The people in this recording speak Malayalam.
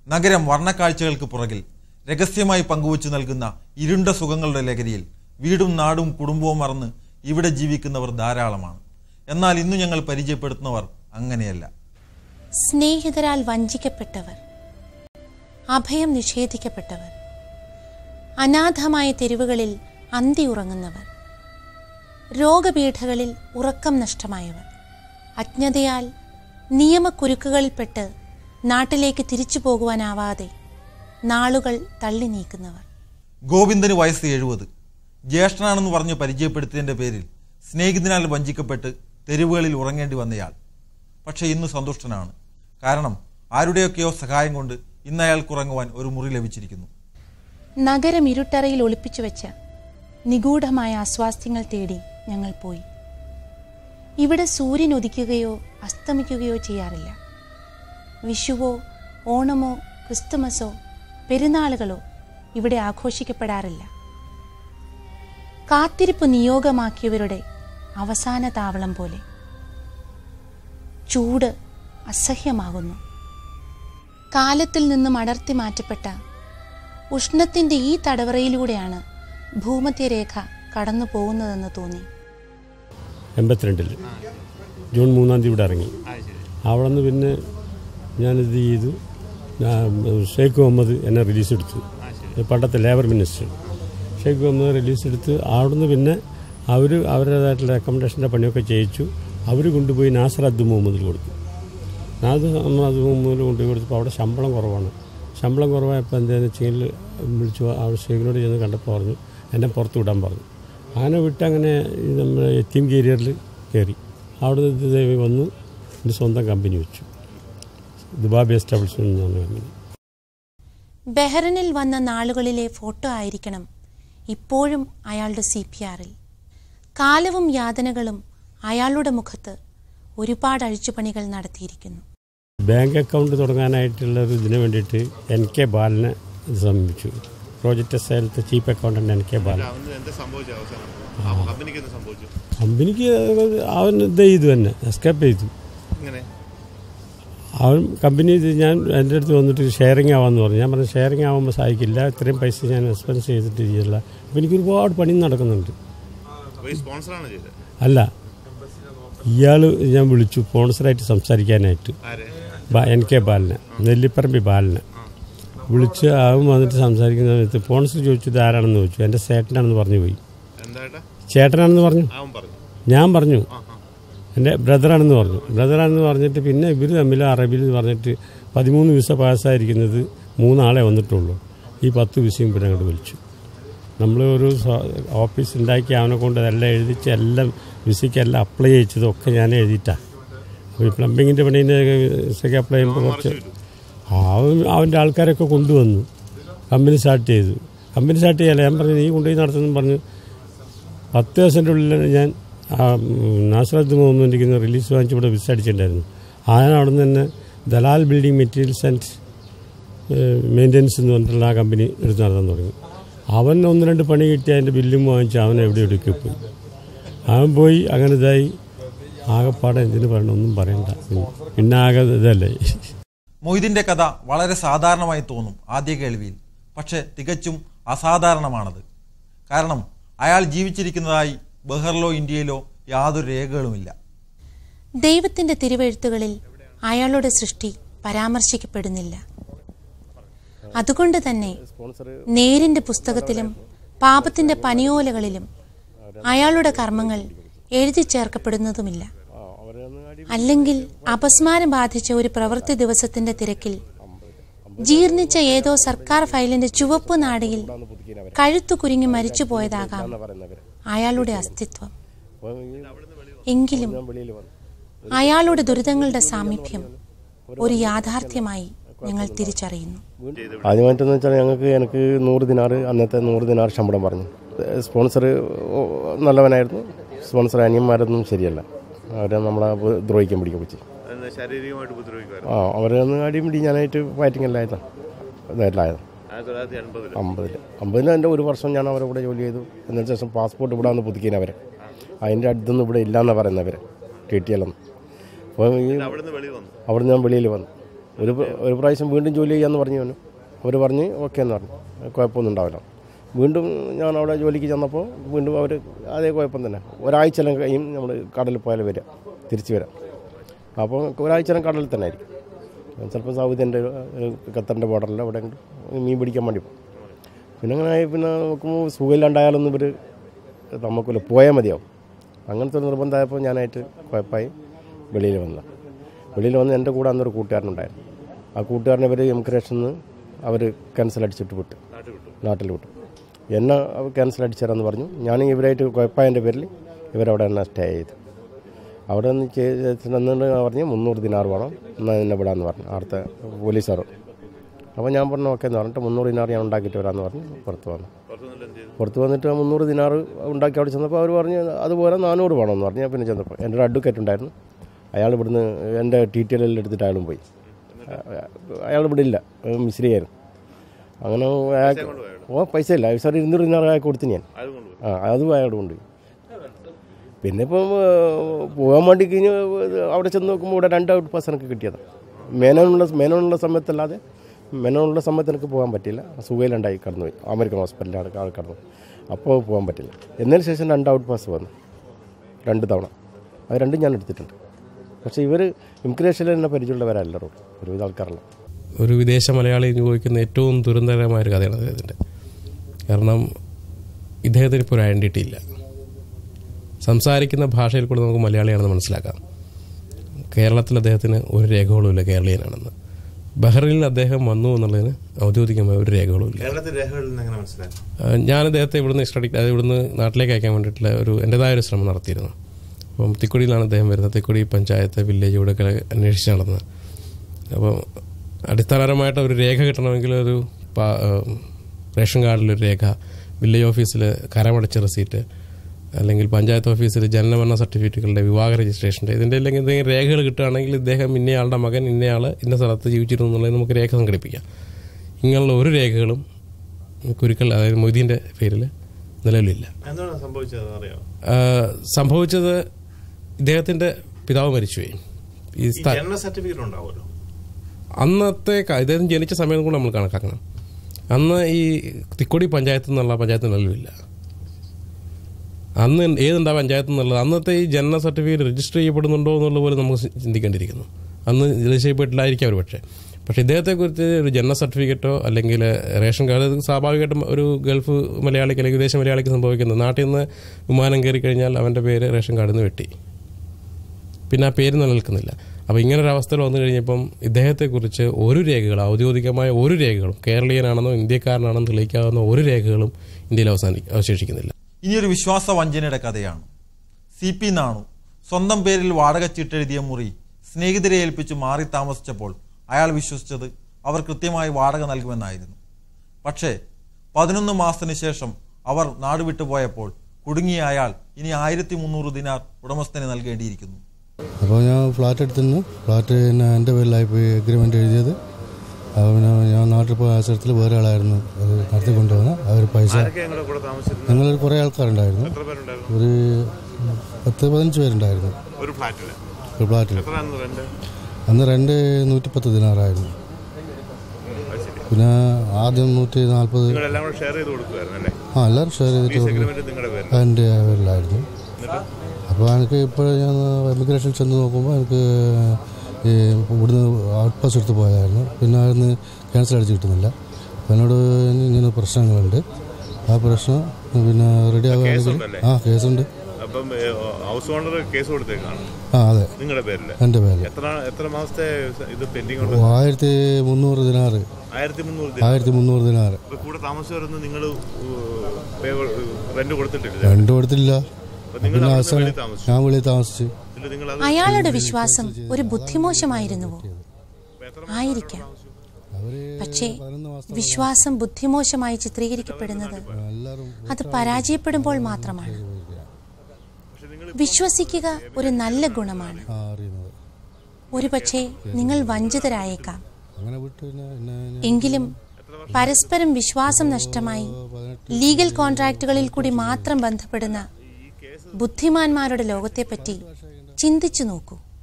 നഗരം വർണ്ണക്കാഴ്ചകൾക്ക് പുറകിൽ രഹസ്യമായി പങ്കുവച്ചു നൽകുന്ന ഇരുണ്ട സുഖങ്ങളുടെ ലഹരിയിൽ വീടും നാടും കുടുംബവും മറന്ന് ഇവിടെ ജീവിക്കുന്നവർ ധാരാളമാണ് എന്നാൽ ഇന്ന് ഞങ്ങൾ പരിചയപ്പെടുത്തുന്നവർ അങ്ങനെയല്ല സ്നേഹിതരാൽ വഞ്ചിക്കപ്പെട്ടവർ അഭയം നിഷേധിക്കപ്പെട്ടവർ അനാഥമായ തെരുവുകളിൽ അന്തി ഉറങ്ങുന്നവർ രോഗപീഠകളിൽ ഉറക്കം നഷ്ടമായവർ അജ്ഞതയാൽ നിയമക്കുരുക്കുകളിൽപ്പെട്ട് നാട്ടിലേക്ക് തിരിച്ചു പോകുവാനാവാതെ നാളുകൾ തള്ളി നീക്കുന്നവർ ഗോവിന്ദന് വയസ്സ് എഴുപത് ജ്യേഷ്ഠനാണെന്ന് പറഞ്ഞ് പരിചയപ്പെടുത്തിയതിന്റെ പേരിൽ സ്നേഹിതനാൽ വഞ്ചിക്കപ്പെട്ട് തെരുവുകളിൽ ഉറങ്ങേണ്ടി വന്നയാൾ പക്ഷേ ഇന്ന് സന്തുഷ്ടനാണ് കാരണം ആരുടെയൊക്കെയോ സഹായം കൊണ്ട് ഇന്ന് അയാൾക്ക് ഉറങ്ങുവാൻ ഒരു മുറി ലഭിച്ചിരിക്കുന്നു നഗരം ഇരുട്ടറയിൽ ഒളിപ്പിച്ചു വെച്ച നിഗൂഢമായ അസ്വാസ്ഥ്യങ്ങൾ തേടി ഞങ്ങൾ പോയി ഇവിടെ സൂര്യൻ ഉദിക്കുകയോ അസ്തമിക്കുകയോ ചെയ്യാറില്ല വിഷുവോ ഓണമോ ക്രിസ്തുമസോ പെരുന്നാളുകളോ ഇവിടെ ആഘോഷിക്കപ്പെടാറില്ല കാത്തിരിപ്പ് നിയോഗമാക്കിയവരുടെ അവസാന താവളം പോലെ ചൂട് അസഹ്യമാകുന്നു കാലത്തിൽ നിന്നും അടർത്തി മാറ്റപ്പെട്ട ഉഷ്ണത്തിൻ്റെ ഈ തടവറയിലൂടെയാണ് ഭൂമധ്യരേഖ കടന്നു പോകുന്നതെന്ന് തോന്നി എൺപത്തിരണ്ടിൽ ജൂൺ മൂന്നാം തീയതി ഇവിടെ ഇറങ്ങി അവിടെ നിന്ന് പിന്നെ ഞാനിത് ചെയ്തു ഞാൻ ഷെയ്ഖ് മുഹമ്മദ് എന്നെ റിലീസ് എടുത്തു പണ്ടത്തെ labour minister Sheikh Mohammed release എടുത്ത് അവിടുന്ന് പിന്നെ അവർ അവരുടേതായിട്ടുള്ള അക്കോമഡേഷൻ്റെ പണിയൊക്കെ ചെയ്യിച്ചു അവർ കൊണ്ടുപോയി നാസർ അബ്ദു മുഹമ്മദിൽ കൊടുത്തു നാസർ അബ്ദു മുഹമ്മദിൽ കൊണ്ടുപോയി കൊടുത്തപ്പോൾ അവിടെ ശമ്പളം കുറവാണ് ശമ്പളം കുറവായപ്പോൾ എന്താണെന്ന് വെച്ചെങ്കിൽ വിളിച്ചു ആ ഷെയ്ഖിനോട് ചെന്ന് കണ്ടപ്പോൾ പറഞ്ഞു എന്നെ പുറത്ത് വിടാൻ പറഞ്ഞു അങ്ങനെ വിട്ട് അങ്ങനെ ഈ നമ്മുടെ എത്തിയും കേരിയറിൽ കയറി അവിടെ നിന്ന് ദേവി വന്നു എൻ്റെ സ്വന്തം കമ്പനി വെച്ചു ദുബാബ് എസ്റ്റാബ്ലിഷ്മെൻറ്റ് എന്ന് പറഞ്ഞ കമ്പനി ബെഹ്റിനിൽ വന്ന നാളുകളിലെ ഫോട്ടോ ആയിരിക്കണം ഇപ്പോഴും അയാളുടെ സി പി ആറിൽ കാലവും യാതനകളും അയാളുടെ മുഖത്ത് ഒരുപാട് അഴിച്ചുപണികൾ നടത്തിയിരിക്കുന്നു ബാങ്ക് അക്കൗണ്ട് തുടങ്ങാനായിട്ടുള്ള ഒരു ഇതിന് വേണ്ടിയിട്ട് എൻ കെ ബാലനെ ഇത് സമീപിച്ചു പ്രോജക്റ്റ് എസ്ഐലത്തെ chief accountant N K Balan അവന് എന്താ സംഭവിച്ചു അവസാനം ആ കമ്പനിക്ക് എന്ത് സംഭവിച്ചു കമ്പനിക്ക് അവൻ ഇത് ചെയ്തു തന്നെ എസ്കേപ്പ് ചെയ്തു ഇങ്ങനെ അവൻ കമ്പനി ഇത് ഞാൻ എൻ്റെ അടുത്ത് വന്നിട്ട് ഷെയറിങ് ആവാമെന്ന് പറഞ്ഞു ഞാൻ പറഞ്ഞു ഷെയറിങ് ആവുമ്പോൾ സഹായിക്കില്ല ഇത്രയും പൈസ ഞാൻ എക്സ്പെൻസ് ചെയ്തിട്ട് ചെയ്യില്ല അപ്പോൾ എനിക്ക് ഒരുപാട് പണി നടക്കുന്നുണ്ട് അപ്പൊ ഈ സ്പോൺസറാണ് ചെയ്തത് അല്ല ഇയാൾ ഞാൻ വിളിച്ചു സ്പോൺസറായിട്ട് സംസാരിക്കാനായിട്ട് ആര് ബാ- എൻ കെ ബാലനെ നെല്ലിപ്പറമ്പി ബാലനെ വിളിച്ച് അവൻ വന്നിട്ട് സംസാരിക്കുന്ന സമയത്ത് സ്പോൺസർ ചോദിച്ചു ഇത് ആരാണെന്ന് ചോദിച്ചു എൻ്റെ ചേട്ടനാണെന്ന് പറഞ്ഞു പോയി എന്താട്ടാ ചേട്ടനാണെന്ന് പറഞ്ഞു അവൻ പറഞ്ഞു ഞാൻ പറഞ്ഞു ആ ആ എൻ്റെ ബ്രദറാണെന്ന് പറഞ്ഞു ബ്രദറാണെന്ന് പറഞ്ഞിട്ട് പിന്നെ ഇവർ തമ്മിൽ അറബിയിൽ പറഞ്ഞിട്ട് പതിമൂന്ന് വിസ പാസ്സായിരിക്കുന്നത് മൂന്നാളെ വന്നിട്ടുള്ളൂ ഈ പത്ത് വിസയും പിന്നെ അങ്ങോട്ട് വിളിച്ചു നമ്മൾ ഒരു സ്വ- ഓഫീസ് ഉണ്ടാക്കി അവനെ കൊണ്ട് അതെല്ലാം എഴുതിച്ച് എല്ലാം വിസയ്ക്കെല്ലാം അപ്ലൈ ചെയ്യിച്ചതൊക്കെ ഞാൻ എഴുതിയിട്ടാണ് അപ്പോൾ ഈ പ്ലംബിങ്ങിൻ്റെ പണീൻ്റെ വിസയ്ക്ക് അപ്ലൈ ചെയ്യുമ്പോൾ കുറച്ച് അവൻ അവൻ്റെ ആൾക്കാരൊക്കെ കൊണ്ടുവന്നു കമ്പനി സ്റ്റാർട്ട് ചെയ്തു കമ്പനി സ്റ്റാർട്ട് ചെയ്യാല്ല ഞാൻ പറഞ്ഞു നീ കൊണ്ടുപോയി നടത്തുന്നു പറഞ്ഞു പത്ത് ദിവസത്തിൻ്റെ ഉള്ളിൽ ഞാൻ ആ നാസറത്ത് മുഹമ്മദിൻ്റെ റിലീസ് വാങ്ങിച്ച് ഇവിടെ വിസ അടിച്ചിട്ടുണ്ടായിരുന്നു ആ അവിടെ നിന്ന് തന്നെ Dalal building materials and maintenance എന്ന് പറഞ്ഞിട്ടുള്ള ആ കമ്പനി എടുത്ത് നടത്താൻ തുടങ്ങി അവൻ ഒന്ന് രണ്ട് പണി കിട്ടി അതിൻ്റെ ബില്ലും വാങ്ങിച്ച് അവൻ എവിടെ എവിടെയൊക്കെ പോയി അവൻ പോയി അങ്ങനെ ഇതായി ആകെപ്പാടെ എന്തിനു പറയണം ഒന്നും പറയണ്ട പിന്നെ ആകെ ഇതല്ലേ മൊയ്തിന്റെ കഥ വളരെ സാധാരണമായി തോന്നും ആദ്യ കേൾവിയിൽ പക്ഷെ തികച്ചും അസാധാരണമാണത് കാരണം അയാൾ ജീവിച്ചിരിക്കുന്നതായി ബഹറിലോ ഇന്ത്യയിലോ യാതൊരു രേഖകളുമില്ല ദൈവത്തിന്റെ തിരുവെഴുത്തുകളിൽ അയാളുടെ സൃഷ്ടി പരാമർശിക്കപ്പെടുന്നില്ല അതുകൊണ്ട് തന്നെ നേരിന്റെ പുസ്തകത്തിലും പാപത്തിന്റെ പനിയോലകളിലും അയാളുടെ കർമ്മങ്ങൾ എഴുതി ചേർക്കപ്പെടുന്നതുമില്ല അല്ലെങ്കിൽ അപസ്മാരം ബാധിച്ച ഒരു പ്രവൃത്തി ദിവസത്തിന്റെ തിരക്കിൽ ജീർണിച്ച ഏതോ സർക്കാർ ഫയലിന്റെ ചുവപ്പ് നാടിയിൽ കഴുത്തു കുരുങ്ങി മരിച്ചുപോയതാകാം അയാളുടെ അസ്തിത്വം എങ്കിലും അയാളുടെ ദുരിതങ്ങളുടെ സാമീപ്യം ഒരു യാഥാർത്ഥ്യമായി ഞങ്ങൾ തിരിച്ചറിയുന്നു ആദ്യമായിട്ടെന്ന് വെച്ചാൽ ഞങ്ങൾക്ക് എനിക്ക് നൂറ് ദിനാറ് അന്നത്തെ നൂറ് ദിനാറ് ശമ്പളം പറഞ്ഞു സ്പോൺസർ നല്ലവനായിരുന്നു സ്പോൺസർ അനിയന്മാരൊന്നും ശരിയല്ല അവരെ നമ്മളെ ദ്രോഹിക്കാൻ പിടിക്കാൻ പറ്റി എന്താ ശാരീരികമായിട്ട് ഉപദ്രവിക്കുമായിരുന്നു ആ അവരെ ഒന്ന് അടിയും പിടിക്കാനായിട്ട് ഫൈറ്റിംഗ് എല്ലാം ഇതായിട്ടായത് ആയിരത്തി തൊള്ളായിരത്തി എൺപതിൽ അമ്പതിൽ അമ്പതിൽ എൻ്റെ ഒരു വർഷം ഞാൻ അവരെ കൂടെ ജോലി ചെയ്തു എന്നതിന് ശേഷം പാസ്പോർട്ട് ഇവിടെ വന്ന് പുതുക്കിയതിന് അവരെ അതിൻ്റെ അടുത്തൊന്നും ഇവിടെ ഇല്ലയെന്നാണ് പറയുന്നവർ ടി ടി എല്ലാം അപ്പോൾ ഈ അവിടുന്ന് വെളി വന്നു അവിടെ ഞാൻ വെളിയിൽ വന്നു ഒരു പ്ര- ഒരു പ്രാവശ്യം വീണ്ടും ജോലി ചെയ്യാമെന്ന് പറഞ്ഞു അവന് അവർ പറഞ്ഞ് ഓക്കെ എന്ന് പറഞ്ഞു കുഴപ്പമൊന്നും ഉണ്ടാവില്ല വീണ്ടും ഞാൻ അവിടെ ജോലിക്ക് ചെന്നപ്പോൾ വീണ്ടും അവർ അതേ കുഴപ്പം തന്നെ ഒരാഴ്ചയെല്ലാം കഴിയും നമ്മൾ കടലിൽ പോയാൽ വരിക തിരിച്ച് വരാം അപ്പോൾ ഒരാഴ്ചയെല്ലാം കടലിൽ തന്നെ ആയിരിക്കും ചിലപ്പോൾ സൗദിൻ്റെ ഖത്തറിൻ്റെ ബോർഡറിൽ അവിടെ മീൻ പിടിക്കാൻ വേണ്ടി പോകും പിന്നെ അങ്ങനെ ആയി പിന്നെ നോക്കുമ്പോൾ സുഖമില്ലാണ്ടായാലൊന്നും ഇവർ നമുക്കില്ല പോയാൽ മതിയാവും അങ്ങനത്തെ ഒരു നിർബന്ധമായപ്പോൾ ഞാനായിട്ട് കുഴപ്പമായി വെളിയിൽ വന്ന വെളിയിൽ വന്ന് എൻ്റെ കൂടെ അന്നൊരു കൂട്ടുകാരനുണ്ടായിരുന്നു ആ കൂട്ടുകാരനെ ഇവർ എമിഗ്രേഷനിൽ നിന്ന് അവർ ക്യാൻസൽ അടിച്ചിട്ട് വിട്ടു നാട്ടിൽ വിട്ടു എന്നെ അവർ ക്യാൻസൽ അടിച്ചേരാന്ന് പറഞ്ഞു ഞാൻ ഇവരായിട്ട് കുഴപ്പമായതിൻ്റെ പേരിൽ ഇവരവിടെ തന്നെ സ്റ്റേ ചെയ്തു അവിടെ നിന്ന് ചെന്നിട്ട് പറഞ്ഞ് മുന്നൂറ് ദിനാർ വേണം എന്നാൽ എന്നെ വിടാമെന്ന് പറഞ്ഞു അവിടുത്തെ പോലീസുകാർ അപ്പോൾ ഞാൻ പറഞ്ഞു ഓക്കെ എന്ന് പറഞ്ഞിട്ട് മുന്നൂറ് ദിനാർ ഞാൻ ഉണ്ടാക്കിയിട്ട് വരാമെന്ന് പറഞ്ഞു പുറത്ത് വന്നു പുറത്തുനിന്നിട്ട് എന്ത് ചെയ്തു പുറത്ത് വന്നിട്ട് ആ മുന്നൂറ് ദിനാർ ഉണ്ടാക്കി അവിടെ ചെന്നപ്പോൾ അവർ പറഞ്ഞ് അതുപോലെ നാനൂറ് വേണമെന്ന് പറഞ്ഞു ഞാൻ പിന്നെ ചെന്നപ്പോൾ എൻ്റെ ഒരു അഡ്വക്കേറ്റ് ഉണ്ടായിരുന്നു അയാൾ ഇവിടുന്ന് എൻ്റെ ടി ടി എല്ലാം എടുത്തിട്ട് അയാളും പോയി അയാൾ ഇവിടെ ഇല്ല മിശ്രിയായിരുന്നു അങ്ങനെ അയാൾക്ക് ഓ പൈസ ഇല്ല സാർ ഇരുന്നൂറ് ദിനാർ അയാൾക്ക് കൊടുത്തു ഞാൻ അത് കൊണ്ടുപോയി ആ അതും അയാൾ കൊണ്ടുപോയി പിന്നെ ഇപ്പം ഏ, പോകാൻ വേണ്ടി കഴിഞ്ഞ് അവിടെ ചെന്ന് നോക്കുമ്പോൾ ഇവിടെ രണ്ട് ഔട്ട് പാസ് എനിക്ക് കിട്ടിയതാണ് മേനോനുള്ള മേനോനുള്ള സമയത്തല്ലാതെ മേനോനുള്ള സമയത്ത് എനിക്ക് പോകാൻ പറ്റില്ല സുഖയിലുണ്ടായി കടന്നുപോയി അമേരിക്കൻ ഹോസ്പിറ്റലിലാണ് ആൾ കടന്നു അപ്പോൾ പോകാൻ പറ്റില്ല എന്നതിന് ശേഷം രണ്ട് ഔട്ട് പാസ് വന്നു രണ്ട് തവണ അത് രണ്ടും ഞാൻ എടുത്തിട്ടുണ്ട് പക്ഷേ ഇവർ ഇമിഗ്രേഷനിൽ തന്നെ പരിചയമുള്ളവരല്ലല്ലോ ഒരുവിധ ആൾക്കാരല്ല ഒരു വിദേശ മലയാളി അനുഭവിക്കുന്ന ഏറ്റവും ദുരന്തകരമായ ഒരു കഥയാണ് അദ്ദേഹത്തിൻ്റെ കാരണം ഇദ്ദേഹത്തിന് ഇപ്പോൾ ഒരു ഐഡൻറ്റിറ്റി ഇല്ല സംസാരിക്കുന്ന ഭാഷയിൽ കൂടെ നമുക്ക് മലയാളിയാണെന്ന് മനസ്സിലാക്കാം കേരളത്തിൽ അദ്ദേഹത്തിന് ഒരു രേഖകളുമില്ല കേരളീയനാണെന്ന് ബഹ്റിനിൽ അദ്ദേഹം വന്നു എന്നുള്ളതിന് ഔദ്യോഗികമായ ഒരു രേഖകളുമില്ല കേരളത്തിൽ രേഖകളിൽ നിന്ന് എങ്ങനെ മനസ്സിലാക്കി ആ, ഞാൻ അദ്ദേഹത്തെ ഇവിടുന്ന് എക്സ്ട്രാ അതായത് ഇവിടുന്ന് നാട്ടിലേക്ക് അയക്കാൻ വേണ്ടിയിട്ടുള്ള ഒരു എൻ്റെതായ ഒരു ശ്രമം നടത്തിയിരുന്നു അപ്പം തിക്കുടിയിലാണ് അദ്ദേഹം വരുന്നത് തിക്കുടി പഞ്ചായത്ത് വില്ലേജ് ഇവിടെയൊക്കെ അന്വേഷിച്ച് നടന്നത് അപ്പം അടിസ്ഥാനപരമായിട്ട് ഒരു രേഖ കിട്ടണമെങ്കിൽ ഒരു പാ- ആ, റേഷൻ കാർഡിലൊരു രേഖ വില്ലേജ് ഓഫീസിൽ കരമടച്ച റെസീറ്റ് അല്ലെങ്കിൽ പഞ്ചായത്ത് ഓഫീസിൽ ജനനമരണ സർട്ടിഫിക്കറ്റുകളുടെ വിവാഹ രജിസ്ട്രേഷൻ്റെ ഇതിൻ്റെ അല്ലെങ്കിൽ എന്തെങ്കിലും രേഖകൾ കിട്ടുകയാണെങ്കിൽ ഇദ്ദേഹം ഇന്നയാളുടെ മകൻ ഇന്നയാൾ ഇന്ന സ്ഥലത്ത് ജീവിച്ചിരുന്നു എന്നുള്ളത് നമുക്ക് രേഖ സംഘടിപ്പിക്കാം ഇങ്ങനെയുള്ള ഒരു രേഖകളും കുരുക്കൾ അതായത് മൊയ്തീൻ്റെ പേരിൽ നിലവിലില്ല എന്താണ് സംഭവിച്ചത് അറിയാമോ ആ, സംഭവിച്ചത് ഇദ്ദേഹത്തിൻ്റെ പിതാവ് മരിച്ചുപോയി ഈ ഈ സ്ഥ- ജനന സർട്ടിഫിക്കറ്റ് ഉണ്ടാവുമല്ലോ അന്നത്തെ ക- ഇദ്ദേഹം ജനിച്ച സമയം കൂടെ നമ്മൾ കണക്കാക്കണം അന്ന് ഈ തിക്കൊടി പഞ്ചായത്ത് എന്നുള്ള പഞ്ചായത്ത് നിലവിലില്ല അന്ന് ഏതുണ്ടാ പഞ്ചായത്ത് എന്നുള്ളത് അന്നത്തെ ഈ ജനന സർട്ടിഫിക്കറ്റ് രജിസ്റ്റർ ചെയ്യപ്പെടുന്നുണ്ടോ എന്നുള്ള പോലെ നമുക്ക് ചി- ചിന്തിക്കേണ്ടിയിരിക്കുന്നു അന്ന് രജിസ്റ്റർ ചെയ്യപ്പെട്ടില്ലായിരിക്കും അവർ പക്ഷേ പക്ഷേ ഇദ്ദേഹത്തെക്കുറിച്ച് ഒരു ജനന സർട്ടിഫിക്കറ്റോ അല്ലെങ്കിൽ റേഷൻ കാർഡ് ഇത് സ്വാഭാവികമായിട്ടും ഒരു ഗൾഫ് മലയാളിക്ക് അല്ലെങ്കിൽ വിദേശ മലയാളിക്ക് സംഭവിക്കുന്നത് നാട്ടിൽ നിന്ന് വിമാനം കയറി കഴിഞ്ഞാൽ അവൻ്റെ പേര് റേഷൻ കാർഡിൽ നിന്ന് വെട്ടി പിന്നെ ആ പേര് നിലനിൽക്കുന്നില്ല അപ്പോൾ ഇങ്ങനെ ഒരു അവസ്ഥയിൽ വന്നു കഴിഞ്ഞപ്പം ഇദ്ദേഹത്തെക്കുറിച്ച് ഒരു രേഖകൾ ഔദ്യോഗികമായ ഒരു രേഖകളും കേരളീയനാണെന്നോ ഇന്ത്യക്കാരനാണെന്നോ തെളിയിക്കാവുന്ന ഒരു രേഖകളും ഇന്ത്യയിൽ അവസാനി അവശേഷിക്കുന്നില്ല ഇനിയൊരു വിശ്വാസ വഞ്ചനയുടെ കഥയാണ് സി പി നാണു സ്വന്തം പേരിൽ വാടക ചീട്ടെഴുതിയ മുറി സ്നേഹിതരെ ഏൽപ്പിച്ച് മാറി താമസിച്ചപ്പോൾ അയാൾ വിശ്വസിച്ചത് അവർ കൃത്യമായി വാടക നൽകുമെന്നായിരുന്നു പക്ഷേ പതിനൊന്ന് മാസത്തിന് ശേഷം അവർ നാടുവിട്ടു പോയപ്പോൾ കുടുങ്ങിയ അയാൾ ഇനി ആയിരത്തി മുന്നൂറ് ദിനാർ ഉടമസ്ഥന് നൽകേണ്ടിയിരിക്കുന്നു അപ്പോൾ ഞാൻ ഫ്ലാറ്റ് എടുത്തിരുന്നു ഫ്ലാറ്റ് പിന്നെ എൻ്റെ പേരിലായി പോയി എഗ്രിമെൻ്റ് എഴുതിയത് അപ്പോൾ പിന്നെ ഞാൻ നാട്ടിൽ പോയ അവസരത്തിൽ വേറെ ആളായിരുന്നു അത് നടത്തി കൊണ്ടുവന്ന് അവർ പൈസ ആരൊക്കെ ഞങ്ങളുടെ കൂടെ താമസിച്ചിരുന്നത് ഞങ്ങൾ കുറേ ആൾക്കാരുണ്ടായിരുന്നു എത്ര പേരുണ്ടായിരുന്നു ഒരു പത്ത് പതിനഞ്ച് പേരുണ്ടായിരുന്നു ഒരു ഫ്ലാറ്റിൽ ഒരു ഫ്ലാറ്റിൽ എത്രയാണെന്ന് റെന്റ് അന്ന് രണ്ട് നൂറ്റിപ്പത്ത് ദിനാറായിരുന്നു പിന്നെ ആദ്യം നൂറ്റി നാൽപ്പത് നിങ്ങളെല്ലാം കൂടെ ഷെയർ ചെയ്ത് കൊടുക്കുമായിരുന്നു അല്ലേ ആ എല്ലാവരും ഷെയർ ചെയ്തിട്ട് കൊടുക്കും എഗ്രിമെന്റ് നിങ്ങളുടെ പേര് എൻ്റെ പേരിലായിരുന്നു അപ്പോൾ എനിക്ക് ഇപ്പോൾ ഞാൻ എമിഗ്രേഷൻ ചെന്ന് നോക്കുമ്പോൾ എനിക്ക് ഈ ഇവിടുന്ന് ഔട്ട് പാസ് എടുത്ത് പോയായിരുന്നു പിന്നെ അവിടുന്ന് ക്യാൻസൽ അടിച്ച് കിട്ടുന്നില്ല അപ്പോൾ എന്നോട് ഇങ്ങനെ പ്രശ്നങ്ങളുണ്ട് ആ പ്രശ്നം പിന്നെ റെഡി ആകുകയാണെങ്കിൽ കേസുണ്ടല്ലേ? ആ കേസുണ്ട് അപ്പം ഏ, ഹൗസ് ഓണർ കേസ് കൊടുത്തേക്കാണ് ആ അതെ നിങ്ങളുടെ പേരിൽ എൻ്റെ പേരിൽ എത്ര എത്ര മാസത്തെ ഇത് പെൻഡിങ് ഉണ്ട് ആയിരത്തി മുന്നൂറ് ദിനാറ് ആയിരത്തി മുന്നൂറ് ദിനം ആയിരത്തി മുന്നൂറ് ദിനാറ് ഇപ്പൊ കൂടെ താമസിച്ചവരൊന്നും നിങ്ങൾ റെന്റ് കൊടുത്തിട്ടില്ല രണ്ടു കൊടുത്തില്ല അപ്പൊ നിങ്ങൾ പിന്നെ അവിടുന്ന് അവസാനം വെളിയിൽ താമസിച്ചു ഞാൻ വെളിയിൽ താമസിച്ച് ഇതിൽ നിങ്ങൾ അത് അയാളുടെ വിശ്വാസം ഒരു ബുദ്ധിമോശമായിരുന്നുവോ ആയിരിക്കാം അവർ പക്ഷേ വിശ്വാസം ബുദ്ധിമോശമായി ചിത്രീകരിക്കപ്പെടുന്നത് അത് പരാജയപ്പെടുമ്പോൾ മാത്രമാണ് വിശ്വസിക്കുക ഒരു നല്ല ഗുണമാണ് ആ അറിയുന്നത് ഒരുപക്ഷെ നിങ്ങൾ വഞ്ചിതരായേക്കാം അങ്ങനെ വിട്ട് പിന്നെ എന്നെ ഞാൻ എങ്കിലും പരസ്പരം വിശ്വാസം നഷ്ടമായി ലീഗൽ കോൺട്രാക്റ്റുകളിൽ കൂടി മാത്രം ബന്ധപ്പെടുന്ന ബുദ്ധിമാന്മാരുടെ ലോകത്തെപ്പറ്റി ചിന്തിച്ചു നോക്കൂ